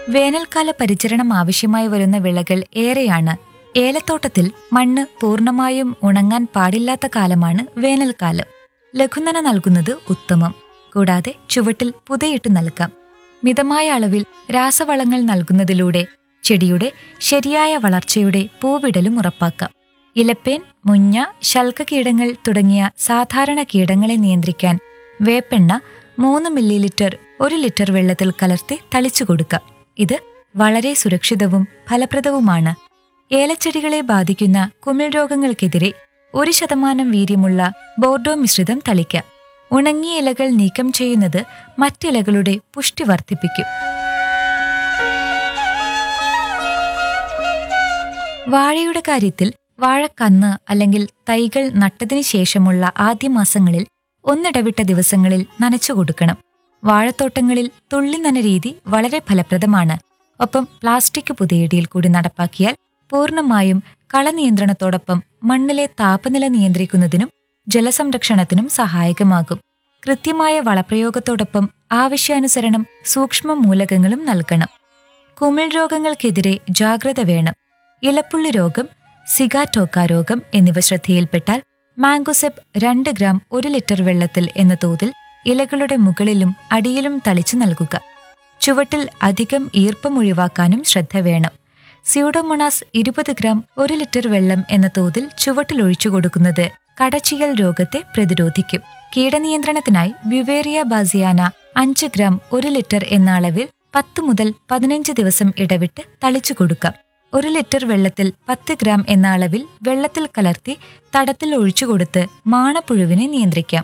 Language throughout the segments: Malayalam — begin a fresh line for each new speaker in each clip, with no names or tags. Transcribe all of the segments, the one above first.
വേനൽക്കാല പരിചരണം ആവശ്യമായി വരുന്ന വിളകൾ ഏറെയാണ് ഏലത്തോട്ടത്തിൽ മണ്ണ് പൂർണ്ണമായും ഉണങ്ങാൻ പാടില്ലാത്ത കാലമാണ് വേനൽക്കാലം ലഘുനന നൽകുന്നത് ഉത്തമം കൂടാതെ ചുവട്ടിൽ പുതയിട്ട് നൽകാം മിതമായ അളവിൽ രാസവളങ്ങൾ നൽകുന്നതിലൂടെ ചെടിയുടെ ശരിയായ വളർച്ചയുടെ പൂവിടലും ഉറപ്പാക്കാം ഇലപ്പേൻ മുഞ്ഞ ശൽക്കകീടങ്ങൾ തുടങ്ങിയ സാധാരണ കീടങ്ങളെ നിയന്ത്രിക്കാൻ വേപ്പെണ്ണ മൂന്ന് മില്ലി ലിറ്റർ ഒരു ലിറ്റർ വെള്ളത്തിൽ കലർത്തി തളിച്ചു കൊടുക്കാം ഇത് വളരെ സുരക്ഷിതവും ഫലപ്രദവുമാണ് ഏലച്ചെടികളെ ബാധിക്കുന്ന കുമിൾ രോഗങ്ങൾക്കെതിരെ ഒരു ശതമാനം വീര്യമുള്ള ബോർഡോ മിശ്രിതം തളിക്കാം ഉണങ്ങിയ ഇലകൾ നീക്കം ചെയ്യുന്നത് മറ്റിലകളുടെ പുഷ്ടി വർദ്ധിപ്പിക്കും വാഴയുടെ കാര്യത്തിൽ വാഴക്കന്ന് അല്ലെങ്കിൽ തൈകൾ നട്ടതിനു ശേഷമുള്ള ആദ്യ മാസങ്ങളിൽ ഒന്നിടവിട്ട ദിവസങ്ങളിൽ നനച്ചു കൊടുക്കണം വാഴത്തോട്ടങ്ങളിൽ തുള്ളി നന രീതി വളരെ ഫലപ്രദമാണ് ഒപ്പം പ്ലാസ്റ്റിക് പുതയിടിയിൽ കൂടി നടപ്പാക്കിയാൽ പൂർണ്ണമായും കളനിയന്ത്രണത്തോടൊപ്പം മണ്ണിലെ താപനില നിയന്ത്രിക്കുന്നതിനും ജലസംരക്ഷണത്തിനും സഹായകമാകും കൃത്യമായ വളപ്രയോഗത്തോടൊപ്പം ആവശ്യാനുസരണം സൂക്ഷ്മ മൂലകങ്ങളും നൽകണം കുമിൾ രോഗങ്ങൾക്കെതിരെ ജാഗ്രത വേണം ഇലപ്പുള്ളി രോഗം സിഗാറ്റോക്ക രോഗം എന്നിവ ശ്രദ്ധയിൽപ്പെട്ടാൽ മാംഗോസെപ്പ് രണ്ട് ഗ്രാം ഒരു ലിറ്റർ വെള്ളത്തിൽ എന്ന തോതിൽ ഇലകളുടെ മുകളിലും അടിയിലും തളിച്ചു നൽകുക ചുവട്ടിൽ അധികം ഈർപ്പം ഒഴിവാക്കാനും ശ്രദ്ധ വേണം സ്യൂഡോമോണാസ് ഇരുപത് ഗ്രാം ഒരു ലിറ്റർ വെള്ളം എന്ന തോതിൽ ചുവട്ടിൽ ഒഴിച്ചു കൊടുക്കുന്നത് കടച്ചിയൽ രോഗത്തെ പ്രതിരോധിക്കും കീടനിയന്ത്രണത്തിനായി ബ്യുവേറിയ ബാസിയാന അഞ്ച് ഗ്രാം ഒരു ലിറ്റർ എന്ന അളവിൽ പത്ത് മുതൽ പതിനഞ്ച് ദിവസം ഇടവിട്ട് തളിച്ചു കൊടുക്കാം ഒരു ലിറ്റർ വെള്ളത്തിൽ പത്ത് ഗ്രാം എന്ന അളവിൽ വെള്ളത്തിൽ കലർത്തി തടത്തിൽ ഒഴിച്ചു കൊടുത്ത് മാണപ്പുഴുവിനെ നിയന്ത്രിക്കാം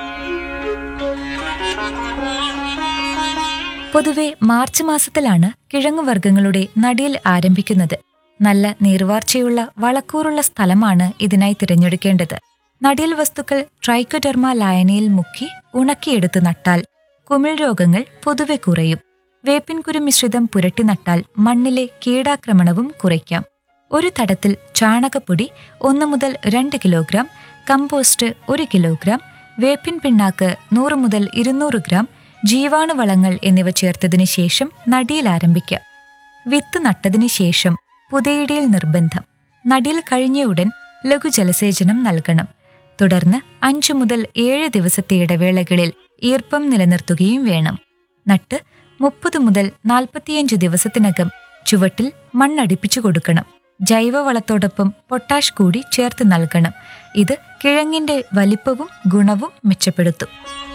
പൊതുവെ മാർച്ച് മാസത്തിലാണ് കിഴങ്ങുവർഗ്ഗങ്ങളുടെ നടിയിൽ ആരംഭിക്കുന്നത് നല്ല നീർവാർച്ചയുള്ള വളക്കൂറുള്ള സ്ഥലമാണ് ഇതിനായി തിരഞ്ഞെടുക്കേണ്ടത് നടിയൽ വസ്തുക്കൾ ട്രൈക്കോഡെർമ ലായനിയിൽ മുക്കി ഉണക്കിയെടുത്ത് നട്ടാൽ കുമിൾ രോഗങ്ങൾ പൊതുവെ കുറയും വേപ്പിൻകുരു മിശ്രിതം പുരട്ടി നട്ടാൽ മണ്ണിലെ കീടാക്രമണവും കുറയ്ക്കാം ഒരു തടത്തിൽ ചാണകപ്പൊടി ഒന്ന് മുതൽ രണ്ട് കിലോഗ്രാം കമ്പോസ്റ്റ് ഒരു കിലോഗ്രാം വേപ്പിൻ പിണ്ണാക്ക് നൂറ് മുതൽ ഇരുന്നൂറ് ഗ്രാം ജീവാണുവളങ്ങൾ എന്നിവ ചേർത്തതിനു ശേഷം നടിയിൽ ആരംഭിക്കാം വിത്ത് നട്ടതിനു ശേഷം പുതയിടിയിൽ നിർബന്ധം നടിയിൽ കഴിഞ്ഞ ഉടൻ ലഘുജലസേചനം നൽകണം തുടർന്ന് അഞ്ചു മുതൽ ഏഴ് ദിവസത്തെ ഇടവേളകളിൽ ഈർപ്പം നിലനിർത്തുകയും വേണം നട്ട് മുപ്പത് മുതൽ നാൽപ്പത്തിയഞ്ച് ദിവസത്തിനകം ചുവട്ടിൽ മണ്ണടിപ്പിച്ചു കൊടുക്കണം ജൈവവളത്തോടൊപ്പം പൊട്ടാഷ് കൂടി ചേർത്ത് നൽകണം ഇത് കിഴങ്ങിന്റെ വലിപ്പവും ഗുണവും മെച്ചപ്പെടുത്തും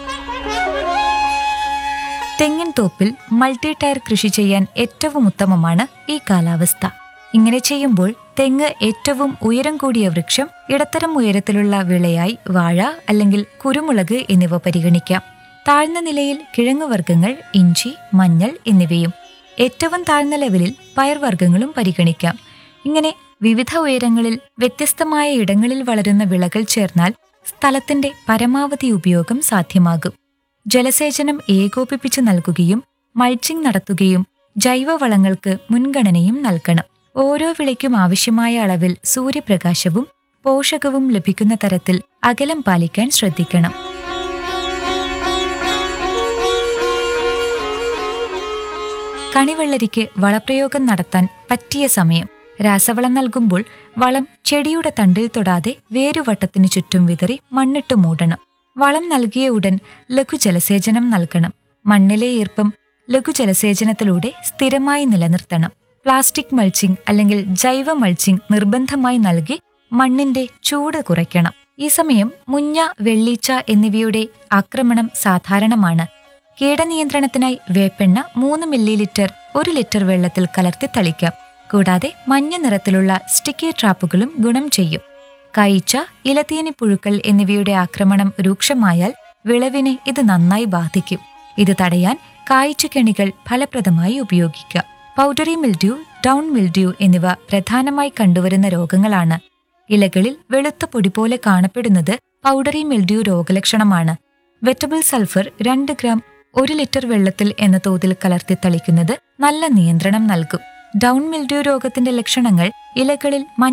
തെങ്ങിൻ തോപ്പിൽ മൾട്ടി ടയർ കൃഷി ചെയ്യാൻ ഏറ്റവും ഉത്തമമാണ് ഈ കാലാവസ്ഥ ഇങ്ങനെ ചെയ്യുമ്പോൾ തെങ്ങ് ഏറ്റവും ഉയരം കൂടിയ വൃക്ഷം ഇടത്തരം ഉയരത്തിലുള്ള വിളയായി വാഴ അല്ലെങ്കിൽ കുരുമുളക് എന്നിവ പരിഗണിക്കാം താഴ്ന്ന നിലയിൽ കിഴങ്ങുവർഗ്ഗങ്ങൾ ഇഞ്ചി മഞ്ഞൾ എന്നിവയും ഏറ്റവും താഴ്ന്ന ലെവലിൽ പയർവർഗ്ഗങ്ങളും പരിഗണിക്കാം ഇങ്ങനെ വിവിധ ഉയരങ്ങളിൽ വ്യത്യസ്തമായ ഇടങ്ങളിൽ വളരുന്ന വിളകൾ ചേർന്നാൽ സ്ഥലത്തിന്റെ പരമാവധി ഉപയോഗം സാധ്യമാകും ജലസേചനം ഏകോപിപ്പിച്ച് നൽകുകയും മൾച്ചിങ് നടത്തുകയും ജൈവവളങ്ങൾക്ക് മുൻഗണനയും നൽകണം ഓരോ വിളയ്ക്കും ആവശ്യമായ അളവിൽ സൂര്യപ്രകാശവും പോഷകവും ലഭിക്കുന്ന തരത്തിൽ അകലം പാലിക്കാൻ ശ്രദ്ധിക്കണം കണിവെള്ളരിക്ക് വളപ്രയോഗം നടത്താൻ പറ്റിയ സമയം രാസവളം നൽകുമ്പോൾ വളം ചെടിയുടെ തണ്ടിൽ തൊടാതെ വേരുവട്ടത്തിനു ചുറ്റും വിതറി മണ്ണിട്ട് മൂടണം വളം നൽകിയ ഉടൻ ലഘുജലസേചനം നൽകണം മണ്ണിലെ ഈർപ്പം ലഘുജലസേചനത്തിലൂടെ സ്ഥിരമായി നിലനിർത്തണം പ്ലാസ്റ്റിക് മൾച്ചിങ് അല്ലെങ്കിൽ ജൈവ മൾച്ചിങ് നിർബന്ധമായി നൽകി മണ്ണിന്റെ ചൂട് കുറയ്ക്കണം ഈ സമയം മുഞ്ഞ വെള്ളീച്ച എന്നിവയുടെ ആക്രമണം സാധാരണമാണ് കീടനിയന്ത്രണത്തിനായി വേപ്പെണ്ണ മൂന്ന് മില്ലി ലിറ്റർ ഒരു ലിറ്റർ വെള്ളത്തിൽ കലർത്തി തളിക്കാം കൂടാതെ മഞ്ഞ നിറത്തിലുള്ള സ്റ്റിക്കി ട്രാപ്പുകളും ഗുണം ചെയ്യും കയിച്ച ഇലത്തീനി പുഴുക്കൾ എന്നിവയുടെ ആക്രമണം രൂക്ഷമായാൽ വിളവിനെ ഇത് നന്നായി ബാധിക്കും ഇത് തടയാൻ കായ്ച്ചുകെണികൾ ഫലപ്രദമായി ഉപയോഗിക്കാം പൗഡറി മിൽഡ്യൂ ഡൗൺ മിൽഡ്യൂ എന്നിവ പ്രധാനമായി കണ്ടുവരുന്ന രോഗങ്ങളാണ് ഇലകളിൽ വെളുത്ത പൊടി പോലെ കാണപ്പെടുന്നത് പൗഡറി മിൽഡ്യൂ രോഗലക്ഷണമാണ് വെറ്റബിൾ സൾഫർ രണ്ട് ഗ്രാം ഒരു ലിറ്റർ വെള്ളത്തിൽ എന്ന തോതിൽ കലർത്തി തളിക്കുന്നത് നല്ല നിയന്ത്രണം നൽകും ഡൗൺ മിൽഡ്യൂ രോഗത്തിന്റെ ലക്ഷണങ്ങൾ ഇലകളിൽ മഞ്ഞ